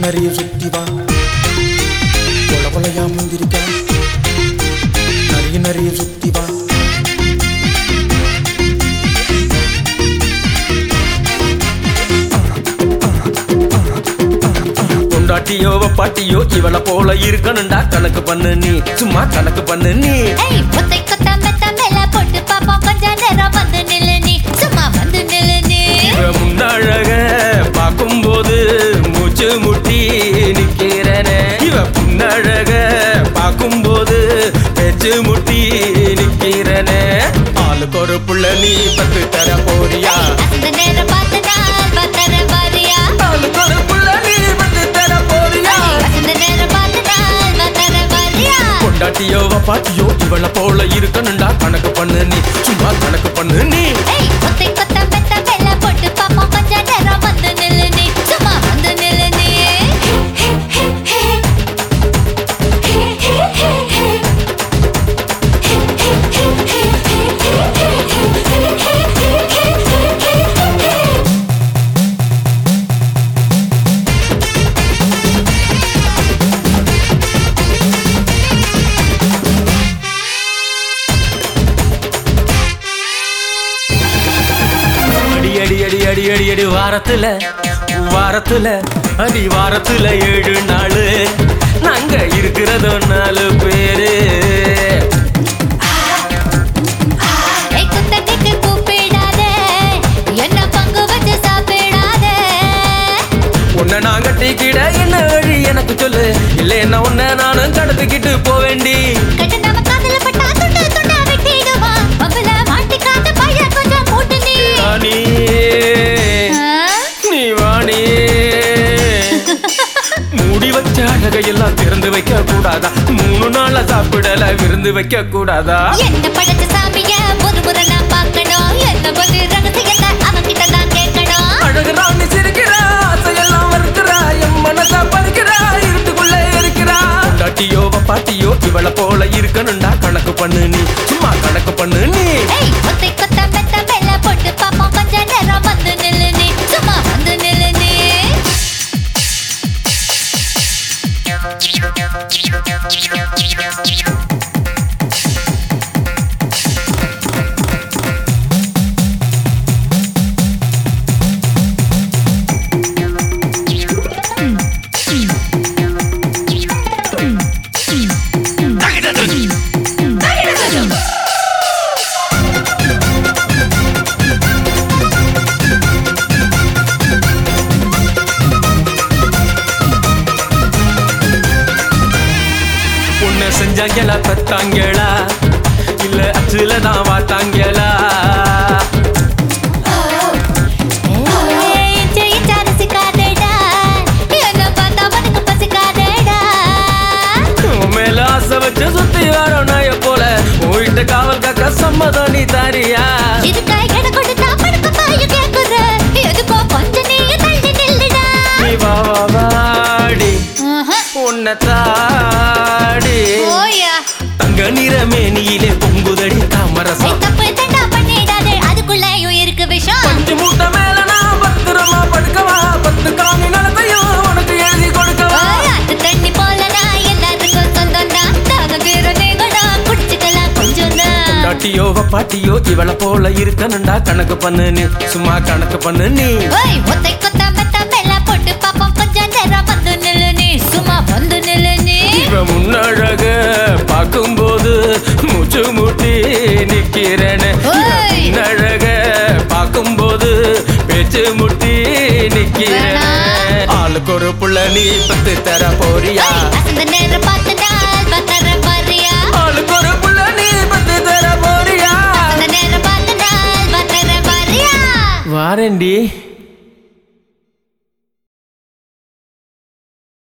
நிறைய சுத்தி வா கொல கொலையா முந்திரிக்கா நிறைய நிறைய சுத்தி வா பொண்டாட்டியோ பாட்டியோ இவள போல இருக்கணும்டா கணக்கு பண்ணு நீ சும்மா கணக்கு பண்ணு நீ ஏய் முத்தை கொத்த மெத்த மேல போட்டு பாப்போம் கொஞ்ச நேரம் வந்து நில்லு நீ சும்மா வந்து நில்லு நீ இவ முன்னழக பார்க்கும்போது மூச்சு முட்டி நிக்கிறனே இவ முன்னழக பார்க்கும்போது பேச்சு முட்டி நிக்கிறனே ஆளுக்கு ஒரு புள்ள நீ பத்து தர போறியா அந்த நேரம் பார்த்து நாள் வந்தர வரியா ஆளுக்கு ஒரு புள்ள நீ பத்து தர போறியா அந்த நேரம் பார்த்து நாள் வந்தர வரியா பொண்டாட்டியோ பாட்டியோ இவள போல இருக்கணும்டா கணக்கு பண்ணு நீ சும்மா கணக்கு பண்ணு நீ ஏய் முத்தை கொத்த மெத்த மேல போட்டு பாப்போம் கொஞ்ச நேரம் வந்து நில்லு நீ சும்மா வந்து நில்லு நீ அடி அடி அடி அடி அடி அடி வாரத்துல வாரத்துல அடி வாரத்துல ஏழு நாள் நாங்க இருக்கிறதோ நாலு பேரு ஏய் குத்தகைக்கு கூப்பிடாத என்ன பங்கு வச்சு சாப்பிடாத உன்னை நான் கட்டிக்கிட என்ன வழி எனக்கு சொல்லு இல்ல என்ன உன்னை நானும் கடத்திக்கிட்டு போவேண்டி கட்டு நம்ம காதுல பட்டா துண்டு துண்டா வெட்டிடுவா பங்குல மாட்டிக்காத பைய கொஞ்சம் மூட்டு நீ ராணி ஆ? நீ வாணி மூடி வச்ச அழகையெல்லாம் திறந்து வைக்க கூடாதா மூணு நாளா சாப்பிடல விருந்து வைக்க கூடாதா என்ன படைச்ச சாமிய ஒரு முறை நான் பார்க்கணும் என்ன பத்தி ரகசியத்தை அவன்கிட்ட நான் கேட்கணும் அழகு ராணி சிரிக்கிறா ஆசையெல்லாம் வருகிறா என் மனசா பறிக்கிறா இருட்டுக்குள்ள இருக்கிறா பாட்டியோ பாட்டியோ இவள போல இருக்கணும்டா கணக்கு பண்ணு நீ சும்மா கணக்கு பண்ணு நீ ஏய் முத்தை கொத்த மெத்த மேல போட்டு பாப்போம் கொஞ்ச நேரம் வந்து நில்லு நீ சும்மா வந்து நில்லு நீ உன்னை செஞ்சாங்களா பத்தாங்களா இல்ல அச்சுல தான் வாத்தாங்களா ஏய் இஞ்ச இஞ்ச ரசிக்காதேடா என்ன பார்த்தா உனக்கு பசிக்காதேடா உன் மேல ஆசை வச்சு சுத்தி வரோம் நாய போல உயிட்ட காவல் காக்க சம்மதம் நீ தாரியா இதுக்கா எடை கொடுத்தா படுக்க பாய கேக்குற எதுக்கோ கொஞ்சம் நீ தள்ளி நில்லுடா நீ வா வா வாடி ஆஹா. உன்னை தாடி ஓயா தங்க நிறமேனியிலே பொங்குதடி காமரசம் ஏய், தப்பு தண்டா பண்ணிடாதே அதுக்குள்ளேயும் இருக்கு விஷம் பஞ்சு மூட்டை மேல நான் பத்திரமா படுக்கவா பத்து காணி நிலத்தையும் உனக்கு எழுதி கொடுக்கவா ஓய், ஆத்து தண்ணி போலடா எல்லாருக்கும் சொந்தம்டா தாகம் தீர நீங்கடா குடிச்சுக்கலாம் கொஞ்சம் தான் பாட்டியோ பாட்டியோ இவள போல இருக்கணும்டா கணக்கு பண்ணு நீ சும்மா கணக்கு பண்ணு நீ ஓய் ஒத்தை கொத்த மெத்த மேல போட்டு பாப்போம் கொஞ்ச நேரம் வந்து நில்லு நீ சும்மா வந்து நில்லு நீ இவ முன்னழக பார்க்கும்போது மூச்சு முட்டி நிக்கிறேன்னு ஓய். அழக பார்க்கும்போது பேச்சு முட்டி நிக்கிறேன் வேணாம். ஆளுக்கு ஒரு புள்ள நீ பத்து தர போறியா ஓய், அசந்த நேரம் பார்த்து நாள் வந்தர பாரியா ஆளுக்கு ஒரு புள்ள நீ பத்து தர போறியா அந்த நேரம் பார்த்து நாள் வந்தர பாரியா வாரண்டி